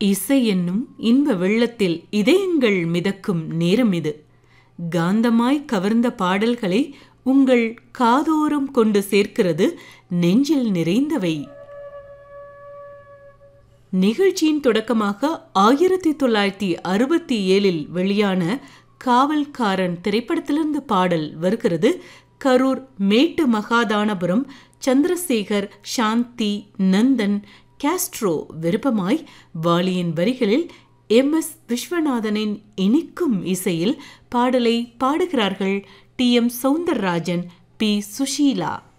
இசை என்னும் இன்ப வெள்ளத்தில் இதயங்கள் மிதக்கும் நேரம் இது காந்தமாய் கவர்ந்த பாடல்களை உங்கள் காதோரம் கொண்டு சேர்க்கிறது நெஞ்சில் நிறைந்தவை நிகழ்ச்சியின் தொடக்கமாக ஆயிரத்தி தொள்ளாயிரத்தி அறுபத்தி ஏழில் வெளியான காவல்காரன் திரைப்படத்திலிருந்து பாடல் வருகிறது கரூர் மேட்டு மகாதானபுரம் சந்திரசேகர் சாந்தி நந்தன் காஸ்ட்ரோ விருப்பமாய் வாலியின் வரிகளில் எம் எஸ் விஸ்வநாதனின் இனிக்கும் இசையில் பாடலை பாடுகிறார்கள் T M Soundararajan P Sushila